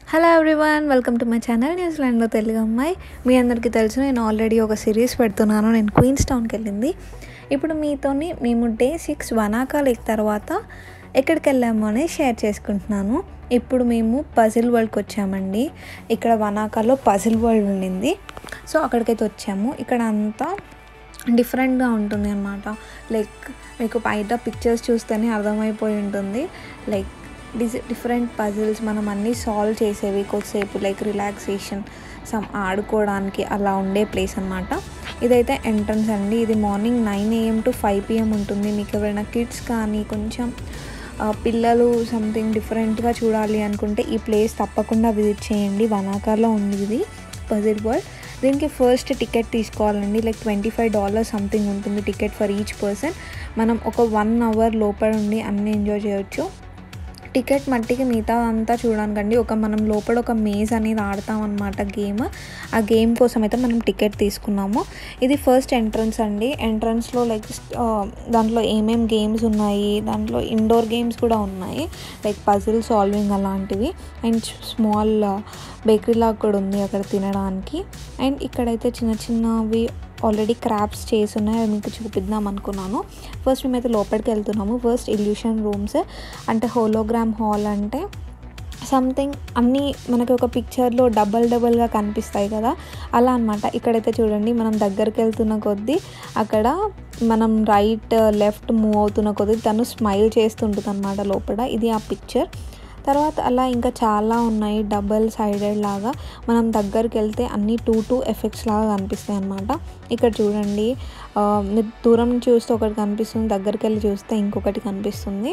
hello everyone welcome to my channel న్యూజిలాండ్లో తెలుగు అమ్మాయి మీ అందరికీ తెలుసు నేను ఆల్రెడీ ఒక సిరీస్ పెడుతున్నాను నేను క్వీన్స్ టౌన్కి వెళ్ళింది ఇప్పుడు మీతోని మేము డే సిక్స్ వనాకా లేక్ తర్వాత ఎక్కడికి వెళ్ళాము అని షేర్ చేసుకుంటున్నాను ఇప్పుడు మేము పజిల్ వరల్డ్కి వచ్చామండి ఇక్కడ వనాకాలో పజిల్ వరల్డ్ ఉండింది సో అక్కడికైతే వచ్చాము ఇక్కడ అంతా డిఫరెంట్గా ఉంటుంది అనమాట లైక్ మీకు బయట పిక్చర్స్ చూస్తేనే అర్థమైపోయి ఉంటుంది లైక్ డిస్ డిఫరెంట్ పజిల్స్ మనం అన్నీ సాల్వ్ చేసేవి కొద్దిసేపు లైక్ రిలాక్సేషన్ సమ్ ఆడుకోవడానికి అలా ఉండే ప్లేస్ అనమాట ఇదైతే ఎంట్రన్స్ అండి ఇది morning nine AM to five PM ఉంటుంది మీకు ఎవరైనా కిడ్స్ కానీ కొంచెం ఆ, పిల్లలు సంథింగ్ డిఫరెంట్గా చూడాలి అనుకుంటే ఈ ప్లేస్ తప్పకుండా విజిట్ చేయండి వనాకార్లో ఉంది ఇది పజిల్ వరల్డ్ దీనికి ఫస్ట్ టికెట్ తీసుకోవాలండి like twenty five dollars something ఉంటుంది టికెట్ ఫర్ ఈచ్ పర్సన్ మనం ఒక వన్ అవర్ లోపల ఉండి అన్నీ ఎంజాయ్ చేయొచ్చు టికెట్ మట్టికి మిగతా అంతా చూడడానికండి ఒక మనం లోపల ఒక మేజ్ అనేది ఆడతాం అనమాట గేమ్ ఆ గేమ్ కోసం అయితే మనం టికెట్ తీసుకున్నాము ఇది ఫస్ట్ ఎంట్రన్స్ అండి ఎంట్రన్స్లో లైక్ ఆ, దాంట్లో ఏమేం గేమ్స్ ఉన్నాయి దాంట్లో ఇండోర్ గేమ్స్ కూడా ఉన్నాయి లైక్ పజిల్ సాల్వింగ్ అలాంటివి అండ్ స్మాల్ బేకరీ లాగా కూడా ఉంది అక్కడ తినడానికి అండ్ ఇక్కడైతే చిన్న చిన్నవి ఆల్రెడీ క్రాప్స్ చేసి ఉన్నాయి అవి మీకు చూపిద్దాం అనుకున్నాను ఫస్ట్ మేమైతే లోపలికి వెళ్తున్నాము ఫస్ట్ ఇల్యూషన్ రూమ్స్ అంటే హోలోగ్రామ్ హాల్ అంటే సంథింగ్ అన్నీ మనకి ఒక పిక్చర్లో డబల్ డబల్గా కనిపిస్తాయి కదా అలా అనమాట ఇక్కడైతే చూడండి మనం దగ్గరికి వెళ్తున్న కొద్దీ అక్కడ మనం రైట్ లెఫ్ట్ మూవ్ అవుతున్న కొద్దీ తను స్మైల్ చేస్తుంటుంది అనమాట లోపల ఇది ఆ పిక్చర్ తర్వాత అలా ఇంకా చాలా ఉన్నాయి డబల్ సైడెడ్ లాగా మనం దగ్గరికి వెళ్తే అన్ని టూ టూ ఎఫెక్ట్స్ లాగా కనిపిస్తాయి అనమాట ఇక్కడ చూడండి ఆ, మీరు దూరం నుంచి చూస్తే ఒకటి కనిపిస్తుంది దగ్గరికి వెళ్ళి చూస్తే ఇంకొకటి కనిపిస్తుంది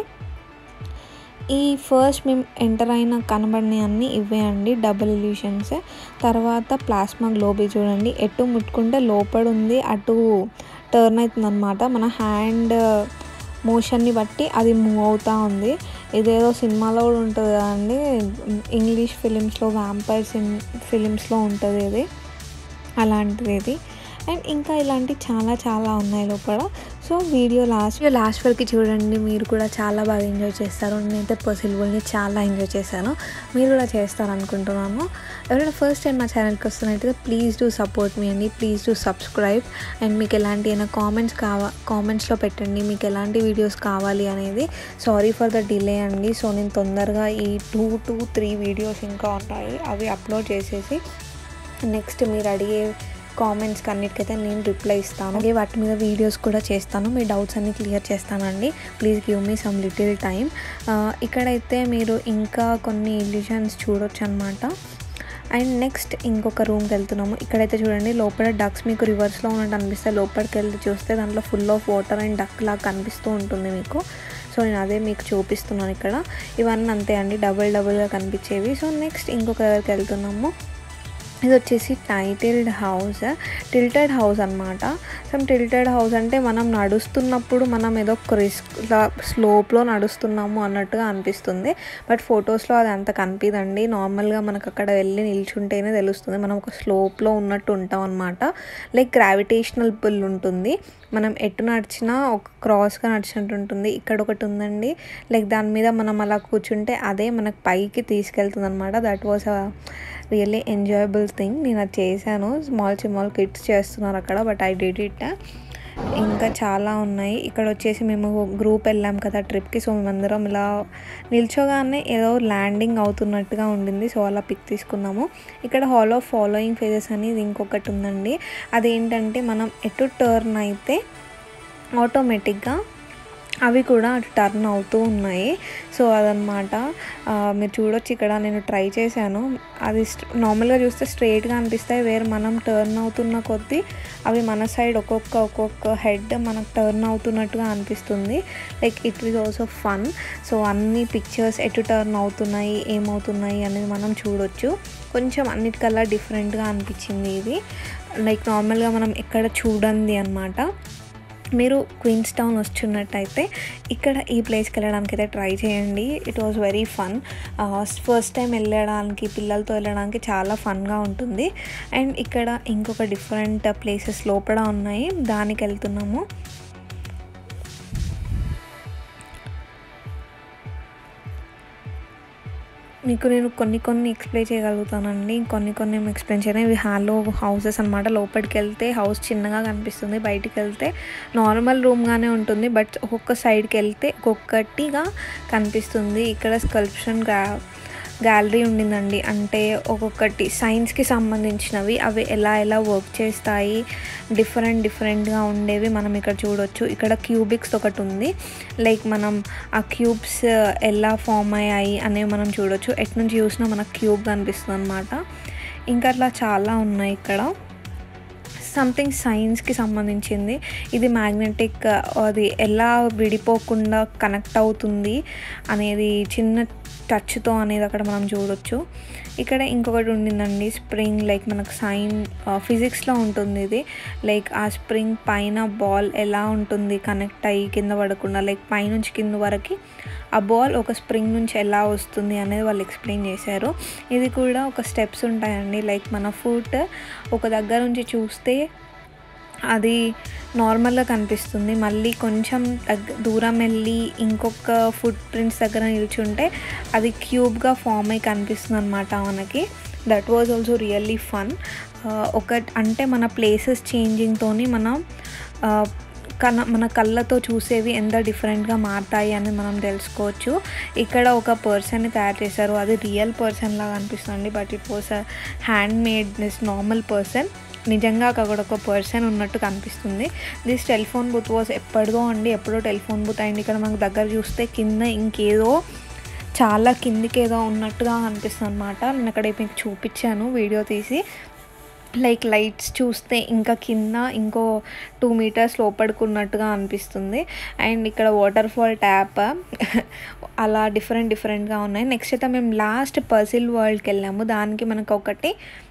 ఈ ఫస్ట్ మేము ఎంటర్ అయిన కనబడినవి అన్నీ ఇవే అండి డబుల్ ఇల్యూషన్స్ తర్వాత ప్లాస్మా గ్లోబీ చూడండి ఎటు ముట్టుకుంటే లోపల ఉంది అటు టర్న్ అవుతుంది అనమాట మన హ్యాండ్ మోషన్ని బట్టి అది మూవ్ అవుతూ ఉంది ఇదేదో సినిమాలో కూడా ఉంటుంది కదండి ఇంగ్లీష్ ఫిలిమ్స్లో వ్యాంపైర్ సిన్ ఫిలిమ్స్లో ఉంటుంది ఇది అలాంటిది ఇది అండ్ ఇంకా ఇలాంటి చాలా చాలా ఉన్నాయి లోపల సో వీడియో లాస్ట్ లాస్ట్ వరకు చూడండి మీరు కూడా చాలా బాగా ఎంజాయ్ చేస్తారు నేనైతే పర్సిల్వల్ని చాలా ఎంజాయ్ చేశాను మీరు కూడా చేస్తారు అనుకుంటున్నాను ఎవరైనా ఫస్ట్ టైం మా ఛానల్కి వస్తున్నట్టయితే ప్లీజ్ డూ సపోర్ట్ మీ అండి ప్లీజ్ డూ సబ్స్క్రైబ్ అండ్ మీకు ఎలాంటి అయినా కామెంట్స్ కావా కామెంట్స్లో పెట్టండి మీకు ఎలాంటి వీడియోస్ కావాలి అనేది సారీ ఫర్ ద డిలే అండి సో నేను తొందరగా ఈ టూ టు త్రీ వీడియోస్ ఇంకా ఉన్నాయి అవి అప్లోడ్ చేసేసి నెక్స్ట్ మీరు అడిగే కామెంట్స్కి అన్నిటికైతే నేను రిప్లై ఇస్తాను అలాగే వాటి మీద వీడియోస్ కూడా చేస్తాను మీ డౌట్స్ అన్ని క్లియర్ చేస్తానండి please give me some little time ఇక్కడైతే మీరు ఇంకా కొన్ని ఇల్యూషన్స్ చూడొచ్చు అనమాట అండ్ నెక్స్ట్ ఇంకొక రూమ్కి వెళ్తున్నాము ఇక్కడైతే చూడండి లోపల డక్స్ మీకు రివర్స్లో ఉన్నట్టు అనిపిస్తే లోపలికి వెళ్ళి చూస్తే దాంట్లో full of water and duck లాగా కనిపిస్తూ ఉంటుంది మీకు సో నేను అదే మీకు చూపిస్తున్నాను ఇక్కడ ఇవన్నీ అంతే అండి డబుల్ డబుల్గా కనిపించేవి సో నెక్స్ట్ ఇంకొక దగ్గరికి వెళ్తున్నాము ఇది వచ్చేసి టైటిల్డ్ హౌస్ టిల్టెడ్ హౌస్ అనమాట సమ్ టిల్టెడ్ హౌస్ అంటే మనం నడుస్తున్నప్పుడు మనం ఏదో రిస్క్ స్లోప్లో నడుస్తున్నాము అన్నట్టుగా అనిపిస్తుంది బట్ ఫొటోస్లో అది అంత కనిపిదండి నార్మల్గా మనకు అక్కడ వెళ్ళి నిల్చుంటేనే తెలుస్తుంది మనం ఒక స్లోప్లో ఉన్నట్టు ఉంటాం అనమాట లైక్ గ్రావిటేషనల్ పుల్ ఉంటుంది మనం ఎటు నడిచినా ఒక క్రాస్గా నడిచినట్టు ఉంటుంది ఇక్కడ ఒకటి ఉందండి లైక్ దాని మీద మనం అలా కూర్చుంటే అదే మనకు పైకి తీసుకెళ్తుంది అనమాట that was a really enjoyable thing నేను అది చేశాను స్మాల్ స్మాల్ కిడ్స్ చేస్తున్నారు అక్కడ బట్ ఐ డిడ్ ఇట్ ఇంకా చాలా ఉన్నాయి ఇక్కడ వచ్చేసి మేము గ్రూప్ వెళ్ళాం కదా ట్రిప్కి సో మేమందరం ఇలా నిల్చోగానే ఏదో ల్యాండింగ్ అవుతున్నట్టుగా ఉండింది సో అలా పిక్ తీసుకున్నాము ఇక్కడ హాల్ ఆఫ్ ఫాలోయింగ్ ఫేజెస్ అనేది ఇంకొకటి ఉందండి అదేంటంటే మనం ఎటు టర్న్ అయితే ఆటోమేటిక్గా అవి కూడా అటు టర్న్ అవుతూ ఉన్నాయి సో అదనమాట ఆ, మీరు చూడొచ్చు ఇక్కడ నేను ట్రై చేశాను అది నార్మల్గా చూస్తే స్ట్రైట్గా అనిపిస్తాయి వేరే మనం టర్న్ అవుతున్న కొద్దీ అవి మన సైడ్ ఒక్కొక్క ఒక్కొక్క హెడ్ మనకు టర్న్ అవుతున్నట్టుగా అనిపిస్తుంది like it is also fun so అన్ని పిక్చర్స్ ఎటు టర్న్ అవుతున్నాయి ఏమవుతున్నాయి అనేది మనం చూడొచ్చు కొంచెం అన్నిటికల్లా డిఫరెంట్గా అనిపించింది ఇది లైక్ నార్మల్గా మనం ఎక్కడ చూడండి అనమాట మీరు క్వీన్స్ టౌన్ వస్తున్నట్టయితే ఇక్కడ ఈ ప్లేస్కి వెళ్ళడానికి అయితే ట్రై చేయండి it was very fun first time వెళ్ళడానికి పిల్లలతో వెళ్ళడానికి చాలా ఫన్గా ఉంటుంది అండ్ ఇక్కడ ఇంకొక డిఫరెంట్ ప్లేసెస్ లోపల ఉన్నాయి దానికి వెళ్తున్నాము మీకు నేను కొన్ని కొన్ని ఎక్స్ప్లెయిన్ చేయగలుగుతానండి కొన్ని కొన్ని ఏమి ఎక్స్ప్లెయిన్ చేయను ఇవి హాల్లో హౌసెస్ అనమాట లోపలికి వెళ్తే హౌస్ చిన్నగా కనిపిస్తుంది బయటికి వెళ్తే నార్మల్ రూమ్గానే ఉంటుంది బట్ ఒక్కొక్క సైడ్కి వెళ్తే ఒక్కొక్కటిగా కనిపిస్తుంది ఇక్కడ స్కల్ప్షన్ గా గ్యాలరీ ఉండిందండి అంటే ఒక్కొక్కటి సైన్స్కి సంబంధించినవి అవి ఎలా ఎలా వర్క్ చేస్తాయి డిఫరెంట్ డిఫరెంట్గా ఉండేవి మనం ఇక్కడ చూడొచ్చు ఇక్కడ క్యూబిక్స్ ఒకటి ఉంది లైక్ మనం ఆ క్యూబ్స్ ఎలా ఫామ్ అయ్యాయి అనేవి మనం చూడొచ్చు ఎటు నుంచి చూసినా మనకు క్యూబ్ కనిపిస్తుంది అనమాట ఇంకా అట్లా చాలా ఉన్నాయి ఇక్కడ సంథింగ్ సైన్స్కి సంబంధించింది ఇది మ్యాగ్నెటిక్ అది ఎలా విడిపోకుండా కనెక్ట్ అవుతుంది అనేది చిన్న టచ్తో అనేది అక్కడ మనం చూడొచ్చు ఇక్కడ ఇంకొకటి ఉండిందండి స్ప్రింగ్ లైక్ మనకు సైన్ ఫిజిక్స్లో ఉంటుంది ఇది లైక్ ఆ స్ప్రింగ్ పైన బాల్ ఎలా ఉంటుంది కనెక్ట్ అయ్యి కింద పడకుండా లైక్ పైనుంచి కింద వరకు ఆ బాల్ ఒక స్ప్రింగ్ నుంచి ఎలా వస్తుంది అనేది వాళ్ళు ఎక్స్ప్లెయిన్ చేశారు ఇది కూడా ఒక స్టెప్స్ ఉంటాయండి లైక్ మన ఫుట్ ఒక దగ్గర నుంచి చూస్తే అది నార్మల్గా కనిపిస్తుంది మళ్ళీ కొంచెం దగ్గ దూరం వెళ్ళి ఇంకొక ఫుట్ ప్రింట్స్ దగ్గర నిల్చుంటే అది క్యూబ్గా ఫామ్ అయి కనిపిస్తుంది అనమాట మనకి that was also really fun ఒక అంటే మన ప్లేసెస్ చేంజింగ్తో మనం కన మన కళ్ళతో చూసేవి ఎంత డిఫరెంట్గా మారుతాయి అని మనం తెలుసుకోవచ్చు ఇక్కడ ఒక పర్సన్ని తయారు చేశారు అది రియల్ పర్సన్ లాగా అనిపిస్తుంది but it was a hand made this normal person నిజంగా అక్కడ ఒక పర్సన్ ఉన్నట్టు కనిపిస్తుంది దిస్ టెలిఫోన్ బూత్ వాజ్ ఎప్పటిదో అండి ఎప్పుడో టెలిఫోన్ బూత్ అయింది ఇక్కడ మనకు దగ్గర చూస్తే కింద ఇంకేదో చాలా కిందికి ఏదో ఉన్నట్టుగా అనిపిస్తుంది అనమాట నేను అక్కడ మీకు చూపించాను వీడియో తీసి లైక్ లైట్స్ చూస్తే ఇంకా కింద ఇంకో టూ మీటర్స్ లోపడుకున్నట్టుగా అనిపిస్తుంది అండ్ ఇక్కడ వాటర్ ఫాల్ ట్యాప్ అలా డిఫరెంట్ డిఫరెంట్గా ఉన్నాయి నెక్స్ట్ అయితే మేము లాస్ట్ పర్సిల్ వరల్డ్కి వెళ్ళాము దానికి మనకు ఒకటి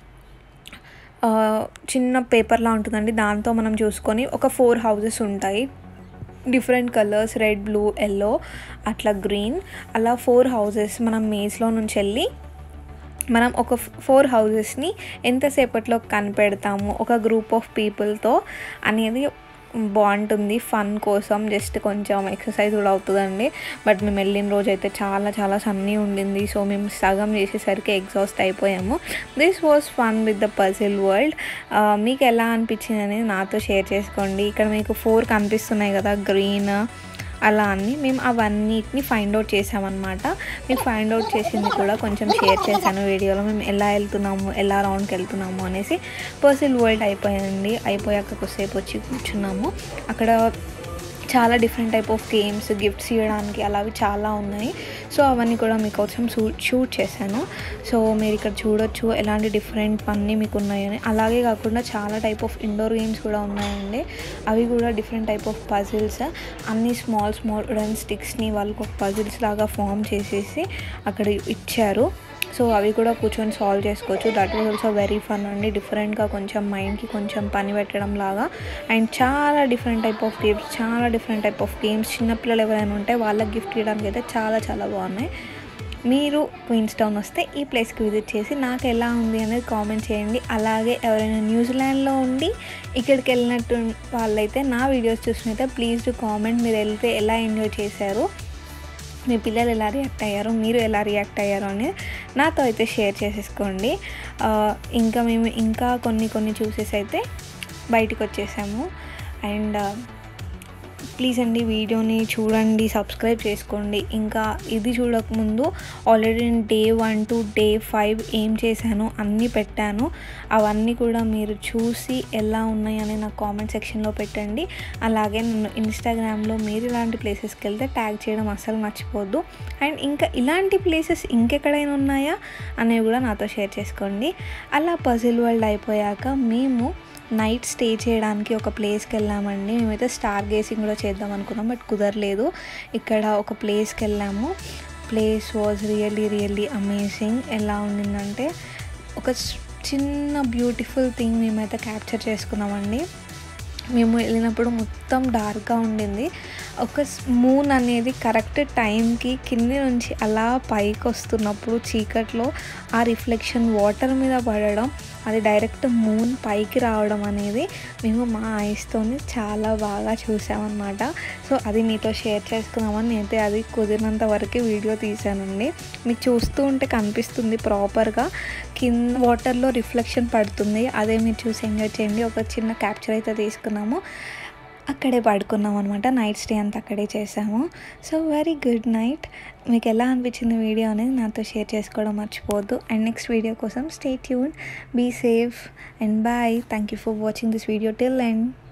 చిన్న పేపర్లా ఉంటుందండి దాంతో మనం చూసుకొని ఒక ఫోర్ హౌసెస్ ఉంటాయి different colours red blue yellow అట్లా గ్రీన్ అలా ఫోర్ హౌసెస్ మనం మేజ్లో నుంచి వెళ్ళి మనం ఒక ఫోర్ హౌసెస్ని ఎంతసేపట్లో కనిపెడతాము ఒక గ్రూప్ ఆఫ్ పీపుల్తో అనేది బాగుంటుంది ఫన్ కోసం జస్ట్ కొంచెం ఎక్సర్సైజ్ కూడా అవుతుందండి బట్ మేము వెళ్ళిన రోజు అయితే చాలా చాలా సన్నీ ఉండింది సో మేము సగం చేసేసరికి ఎగ్జాస్ట్ అయిపోయాము this was fun with the puzzle world మీకు ఎలా అనిపించింది అనేది నాతో షేర్ చేసుకోండి ఇక్కడ మీకు ఫోర్ కనిపిస్తున్నాయి కదా గ్రీన్ అలా అన్ని మేము అవన్నిటిని ఫైండ్ అవుట్ చేసామన్నమాట మీకు ఫైండ్ అవుట్ చేసింది కూడా కొంచెం షేర్ చేశాను వీడియోలో మేము ఎలా వెళ్తున్నాము ఎలా రౌండ్కి వెళ్తున్నాము అనేసి పర్సిల్ వరల్డ్ అయిపోయింది అయిపోయాక కొద్దిసేపు వచ్చి కూర్చున్నాము అక్కడ చాలా different type of games gifts ఇవ్వడానికి అలావి చాలా ఉన్నాయి సో అవన్నీ కూడా మీకోసం షూట్ షూట్ చేశాను సో మీరు ఇక్కడ చూడొచ్చు ఎలాంటి డిఫరెంట్ అన్నీ మీకు ఉన్నాయని అలాగే కాకుండా చాలా టైప్ ఆఫ్ ఇండోర్ గేమ్స్ కూడా ఉన్నాయండి అవి కూడా డిఫరెంట్ టైప్ ఆఫ్ పజిల్స్ అన్ని స్మాల్ స్మాల్ ఉడన్ స్టిక్స్ని వాళ్ళకి ఒక పజిల్స్ లాగా ఫామ్ చేసేసి అక్కడ ఇచ్చారు సో అవి కూడా కూర్చొని సాల్వ్ చేసుకోవచ్చు that was also very fun అండి డిఫరెంట్గా కొంచెం మైండ్కి కొంచెం పని పెట్టడం లాగా అండ్ చాలా డిఫరెంట్ టైప్ ఆఫ్ గేమ్స్ చాలా డిఫరెంట్ టైప్ ఆఫ్ గేమ్స్ చిన్నపిల్లలు ఎవరైనా ఉంటే వాళ్ళకి గిఫ్ట్ ఇవ్వడానికి అయితే చాలా చాలా బాగున్నాయి మీరు క్వీన్స్ టౌన్ వస్తే ఈ ప్లేస్కి విజిట్ చేసి నాకు ఎలా ఉంది అనేది కామెంట్ చేయండి అలాగే ఎవరైనా న్యూజిలాండ్లో ఉండి ఇక్కడికి వెళ్ళినట్టు వాళ్ళైతే నా వీడియోస్ చూసినైతే ప్లీజ్ టు కామెంట్ మీరు వెళ్తే ఎలా ఎంజాయ్ చేశారు మీ పిల్లలు ఎలా రియాక్ట్ అయ్యారు మీరు ఎలా రియాక్ట్ అయ్యారు అని నాతో అయితే షేర్ చేసేసుకోండి ఇంకా మేము ఇంకా కొన్ని కొన్ని చూసేసి అయితే బయటకు వచ్చేసాము అండ్ ప్లీజ్ అండి వీడియోని చూడండి సబ్స్క్రైబ్ చేసుకోండి ఇంకా ఇది చూడకముందు ఆల్రెడీ నేను day one to day five ఏం చేశాను అన్నీ పెట్టాను అవన్నీ కూడా మీరు చూసి ఎలా ఉన్నాయని నాకు కామెంట్ సెక్షన్లో పెట్టండి అలాగే నన్ను ఇన్స్టాగ్రామ్లో మీరు ఇలాంటి ప్లేసెస్కి వెళ్తే ట్యాగ్ చేయడం అస్సలు మర్చిపోద్దు అండ్ ఇంకా ఇలాంటి ప్లేసెస్ ఇంకెక్కడైనా ఉన్నాయా అనేవి కూడా నాతో షేర్ చేసుకోండి అలా పజిల్ వరల్డ్ అయిపోయాక మేము నైట్ స్టే చేయడానికి ఒక ప్లేస్కి వెళ్ళామండి మేమైతే స్టార్ గేసింగ్ కూడా చేద్దాం అనుకున్నాం బట్ కుదరలేదు ఇక్కడ ఒక ప్లేస్కి వెళ్ళాము place was really really amazing ఎలా ఉండిందంటే ఒక చిన్న బ్యూటిఫుల్ థింగ్ మేమైతే క్యాప్చర్ చేసుకున్నామండి మేము వెళ్ళినప్పుడు మొత్తం డార్క్గా ఉండింది ఒక మూన్ అనేది కరెక్ట్ టైంకి కింది నుంచి అలా పైకి వస్తున్నప్పుడు చీకట్లో ఆ రిఫ్లెక్షన్ వాటర్ మీద పడడం అది డైరెక్ట్ మూన్ పైకి రావడం అనేది మేము మా ఐస్తోని చాలా బాగా చూసామన్నమాట సో అది మీతో షేర్ చేసుకుందామని నేనైతే అది కుదిరినంత వరకు వీడియో తీసానండి మీకు చూస్తూ ఉంటే కనిపిస్తుంది ప్రాపర్గా కింద వాటర్లో రిఫ్లెక్షన్ పడుతుంది అదే మీరు చూసి ఎంజాయ్ చేయండి ఒక చిన్న క్యాప్చర్ అయితే తీసుకున్నాము అక్కడే పడుకున్నాం అనమాట నైట్ స్టే అంతా అక్కడే చేసాము సో వెరీ గుడ్ నైట్ మీకు ఎలా అనిపించింది వీడియో అనేది నాతో షేర్ చేసుకోవడం మర్చిపోవద్దు అండ్ నెక్స్ట్ వీడియో కోసం stay tune be safe and bye thank you for watching this video till end